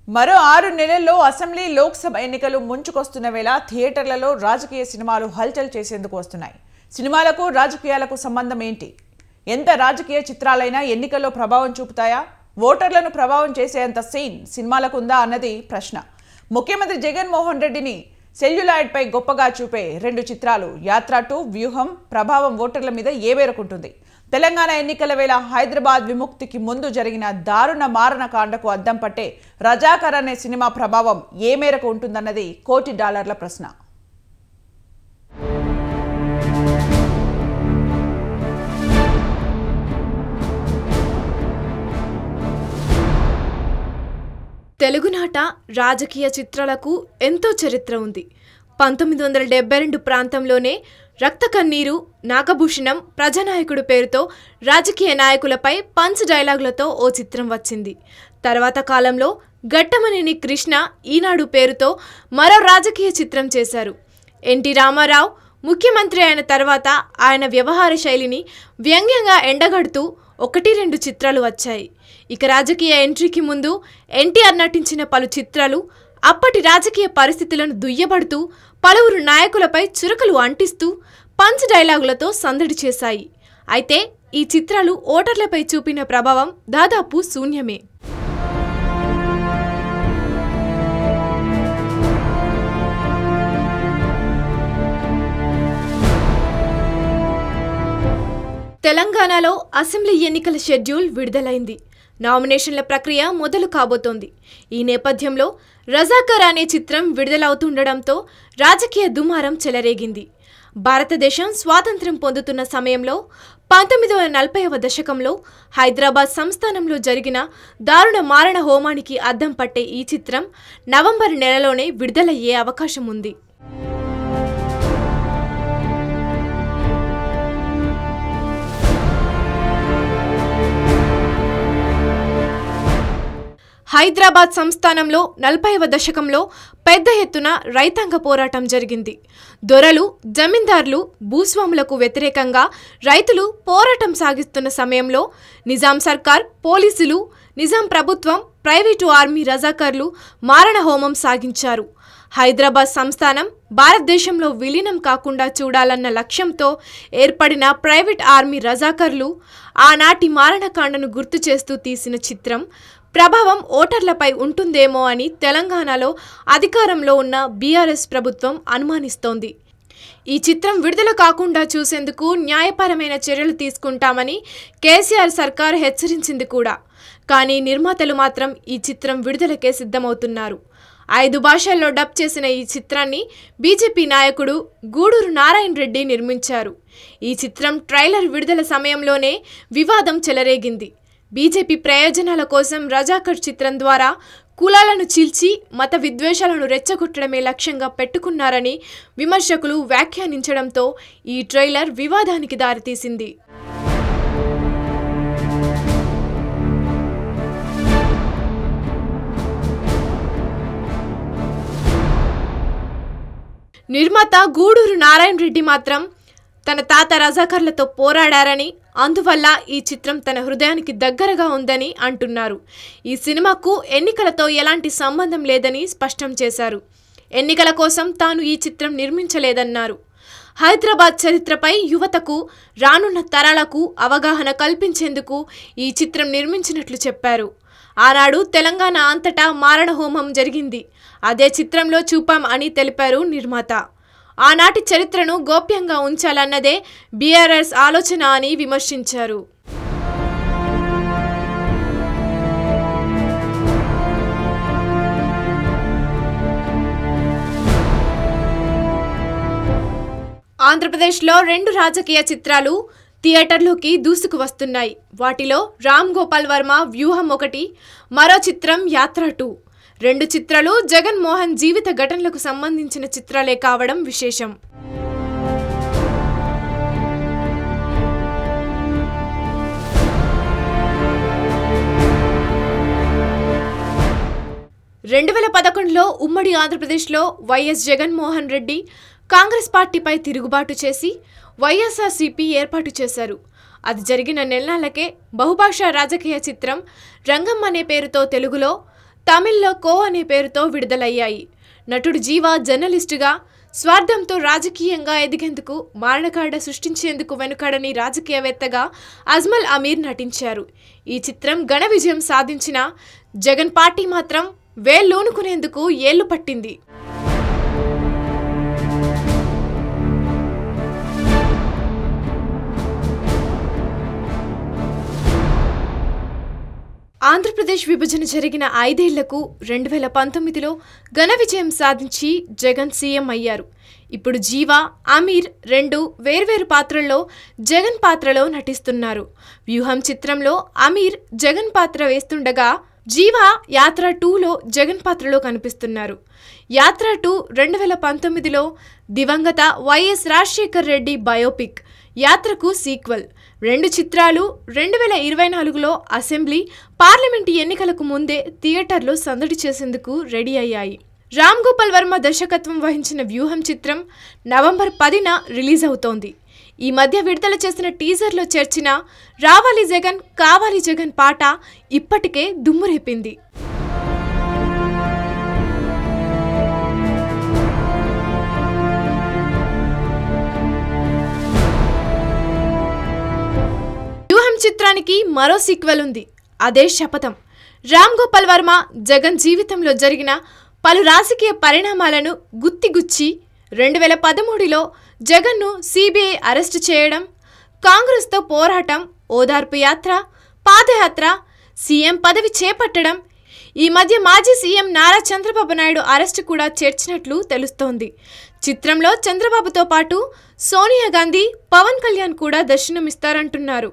మరో ఆరు నెలల్లో అసెంబ్లీ లోక్సభ ఎన్నికలు ముంచుకొస్తున్న వేళ థియేటర్లలో రాజకీయ సినిమాలు హల్చల్ చేసేందుకు వస్తున్నాయి సినిమాలకు రాజకీయాలకు సంబంధం ఏంటి ఎంత రాజకీయ చిత్రాలైనా ఎన్నికల్లో ప్రభావం చూపుతాయా ఓటర్లను ప్రభావం చేసేంత సీన్ సినిమాలకు ఉందా అన్నది ప్రశ్న ముఖ్యమంత్రి జగన్మోహన్ రెడ్డిని సెల్యులాయిడ్పై గొప్పగా చూపే రెండు చిత్రాలు యాత్ర టు వ్యూహం ప్రభావం ఓటర్ల మీద ఏ మేరకుంటుంది తెలంగాణ ఎన్నికల వేళ హైదరాబాద్ విముక్తికి ముందు జరిగిన దారుణ మారణ కాండకు అద్దం పట్టే రజాకర్ అనే సినిమా ప్రభావం ఏ మేరకు ఉంటుందన్నది కోటి డాలర్ల ప్రశ్న తెలుగునాట రాజకీయ చిత్రాలకు ఎంతో చరిత్ర ఉంది పంతొమ్మిది వందల డెబ్బై రెండు ప్రాంతంలోనే రక్త కన్నీరు నాగభూషణం ప్రజానాయకుడు పేరుతో రాజకీయ నాయకులపై పంచ్ డైలాగులతో ఓ చిత్రం వచ్చింది తర్వాత కాలంలో గట్టమనేని కృష్ణ ఈనాడు పేరుతో మరో రాజకీయ చిత్రం చేశారు ఎన్టీ రామారావు ముఖ్యమంత్రి అయిన తర్వాత ఆయన వ్యవహార శైలిని వ్యంగ్యంగా ఎండగడుతూ ఒకటి రెండు చిత్రాలు వచ్చాయి ఇక రాజకీయ ఎంట్రీకి ముందు ఎన్టీఆర్ నటించిన పలు చిత్రాలు అప్పటి రాజకీయ పరిస్థితులను దుయ్యబడుతూ పలువురు నాయకులపై చురకలు అంటిస్తూ పంచ్ డైలాగులతో సందడి చేశాయి అయితే ఈ చిత్రాలు ఓటర్లపై చూపిన ప్రభావం దాదాపు శూన్యమే తెలంగాణలో అసెంబ్లీ ఎన్నికల షెడ్యూల్ విడుదలైంది నామినేషన్ల ప్రక్రియ మొదలు కాబోతోంది ఈ నేపథ్యంలో రజాకర్ అనే చిత్రం విడుదలవుతుండడంతో రాజకీయ దుమారం చెలరేగింది భారతదేశం స్వాతంత్ర్యం పొందుతున్న సమయంలో పంతొమ్మిది వందల నలభైవ దశకంలో హైదరాబాద్ సంస్థానంలో జరిగిన దారుణ మారణ హోమానికి అద్దం పట్టే ఈ చిత్రం నవంబర్ నెలలోనే విడుదలయ్యే అవకాశం ఉంది హైదరాబాద్ సంస్థానంలో నలభైవ దశకంలో పెద్ద ఎత్తున రైతాంగ పోరాటం జరిగింది దొరలు జమీందార్లు భూస్వాములకు వ్యతిరేకంగా రైతులు పోరాటం సాగిస్తున్న సమయంలో నిజాం సర్కార్ పోలీసులు నిజాం ప్రభుత్వం ప్రైవేటు ఆర్మీ రజాకర్లు మారణ హోమం సాగించారు హైదరాబాద్ సంస్థానం భారతదేశంలో విలీనం కాకుండా చూడాలన్న లక్ష్యంతో ఏర్పడిన ప్రైవేట్ ఆర్మీ రజాకర్లు ఆనాటి మారణకాండను గుర్తు చేస్తూ తీసిన చిత్రం ప్రభావం ఓటర్లపై ఉంటుందేమో అని తెలంగాణలో అధికారంలో ఉన్న బీఆర్ఎస్ ప్రభుత్వం అనుమానిస్తోంది ఈ చిత్రం విడుదల కాకుండా చూసేందుకు న్యాయపరమైన చర్యలు తీసుకుంటామని కేసీఆర్ సర్కార్ హెచ్చరించింది కూడా కానీ నిర్మాతలు మాత్రం ఈ చిత్రం విడుదలకే సిద్ధమవుతున్నారు ఐదు భాషల్లో డబ్ చేసిన ఈ చిత్రాన్ని బీజేపీ నాయకుడు గూడూరు నారాయణ రెడ్డి నిర్మించారు ఈ చిత్రం ట్రైలర్ విడుదల సమయంలోనే వివాదం చెలరేగింది బీజేపీ ప్రయోజనాల కోసం రజాకర్ చిత్రం ద్వారా కులాలను చీల్చి మత విద్వేషాలను రెచ్చగొట్టడమే లక్ష్యంగా పెట్టుకున్నారని విమర్శకులు వ్యాఖ్యానించడంతో ఈ ట్రైలర్ వివాదానికి దారితీసింది నిర్మాత గూడూరు నారాయణ రెడ్డి మాత్రం తన తాత రజాకర్లతో పోరాడారని అందువల్ల ఈ చిత్రం తన హృదయానికి దగ్గరగా ఉందని అంటున్నారు ఈ సినిమాకు ఎన్నికలతో ఎలాంటి సంబంధం లేదని స్పష్టం చేశారు ఎన్నికల కోసం తాను ఈ చిత్రం నిర్మించలేదన్నారు హైదరాబాద్ చరిత్రపై యువతకు రానున్న తరాలకు అవగాహన కల్పించేందుకు ఈ చిత్రం నిర్మించినట్లు చెప్పారు ఆనాడు తెలంగాణ అంతటా మారణ హోమం జరిగింది అదే చిత్రంలో చూపాం అని తెలిపారు నిర్మాత ఆనాటి చరిత్రను గోప్యంగా ఉంచాలన్నదే బీఆర్ఎస్ ఆలోచన అని విమర్శించారు ఆంధ్రప్రదేశ్లో రెండు రాజకీయ చిత్రాలు థియేటర్లోకి దూసుకు వస్తున్నాయి వాటిలో రామ్ గోపాల్ వర్మ వ్యూహం ఒకటి మరో చిత్రం యాత్ర టూ రెండు చిత్రాలు జగన్మోహన్ జీవిత ఘటనలకు సంబంధించిన చిత్రాలే కావడం విశేషం రెండు వేల పదకొండులో ఉమ్మడి ఆంధ్రప్రదేశ్లో వైఎస్ జగన్మోహన్ రెడ్డి కాంగ్రెస్ పార్టీపై తిరుగుబాటు చేసి వైఎస్ఆర్సీపీ ఏర్పాటు చేశారు అది జరిగిన నెలలకే బహుభాషా రాజకీయ చిత్రం రంగం అనే పేరుతో తెలుగులో తమిళ్లో కో అనే పేరుతో విడుదలయ్యాయి నటుడు జీవ జర్నలిస్టుగా స్వార్థంతో రాజకీయంగా ఎదిగేందుకు మారణకాండ సృష్టించేందుకు వెనుకాడని రాజకీయవేత్తగా అజ్మల్ అమీర్ నటించారు ఈ చిత్రం ఘన విజయం సాధించిన జగన్ పార్టీ మాత్రం వేళ్ళూనుకునేందుకు ఏళ్లు పట్టింది ఆంధ్రప్రదేశ్ విభజన జరిగిన ఐదేళ్లకు రెండు వేల పంతొమ్మిదిలో ఘన విజయం సాధించి జగన్ సీఎం అయ్యారు ఇప్పుడు జీవ అమీర్ రెండు వేర్వేరు పాత్రల్లో జగన్ పాత్రలో నటిస్తున్నారు వ్యూహం చిత్రంలో అమీర్ జగన్ పాత్ర వేస్తుండగా జీవ యాత్ర టూలో జగన్ పాత్రలో కనిపిస్తున్నారు యాత్ర టూ రెండు వేల పంతొమ్మిదిలో దివంగత వైఎస్ రాజశేఖర్ రెడ్డి బయోపిక్ యాత్రకు సీక్వెల్ రెండు చిత్రాలు రెండు వేల ఇరవై నాలుగులో అసెంబ్లీ పార్లమెంటు ఎన్నికలకు ముందే థియేటర్లో సందడి చేసేందుకు రెడీ అయ్యాయి రామ్ గోపాల్ వర్మ దర్శకత్వం వహించిన వ్యూహం చిత్రం నవంబర్ పదిన రిలీజ్ అవుతోంది ఈ మధ్య విడుదల చేసిన టీజర్లో చేర్చిన రావాలి జగన్ కావాలి జగన్ పాట ఇప్పటికే దుమ్మురేపింది వ్యూహం చిత్రానికి మరో సీక్వెల్ ఉంది అదే శపథం రామ్ గోపాల్ వర్మ జగన్ జీవితంలో జరిగిన పలు రాజకీయ పరిణామాలను గుత్తిగుచ్చి రెండు వేల పదమూడులో జగన్ను సిబిఐ అరెస్టు చేయడం కాంగ్రెస్తో పోరాటం ఓదార్పు యాత్ర పాదయాత్ర సీఎం పదవి చేపట్టడం ఈ మధ్య మాజీ సీఎం నారా చంద్రబాబు నాయుడు అరెస్టు కూడా చేర్చినట్లు తెలుస్తోంది చిత్రంలో చంద్రబాబుతో పాటు సోనియా గాంధీ పవన్ కళ్యాణ్ కూడా దర్శనమిస్తారంటున్నారు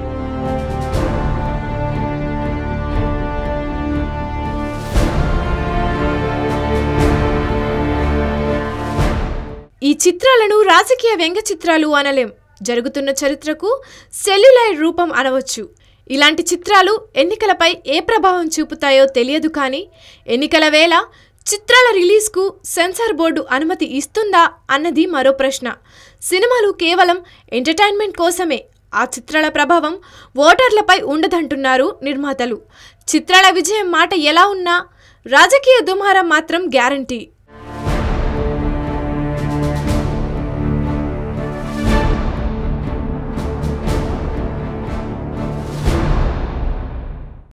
ఈ చిత్రాలను రాజకీయ వ్యంగ్య చిత్రాలు అనలేం జరుగుతున్న చరిత్రకు సెల్యులాయిడ్ రూపం అనవచ్చు ఇలాంటి చిత్రాలు ఎన్నికలపై ఏ ప్రభావం చూపుతాయో తెలియదు కానీ ఎన్నికల వేళ చిత్రాల రిలీజ్కు సెన్సార్ బోర్డు అనుమతి ఇస్తుందా అన్నది మరో ప్రశ్న సినిమాలు కేవలం ఎంటర్టైన్మెంట్ కోసమే ఆ చిత్రాల ప్రభావం ఓటర్లపై ఉండదంటున్నారు నిర్మాతలు చిత్రాల విజయం మాట ఎలా ఉన్నా రాజకీయ దుమారం మాత్రం గ్యారంటీ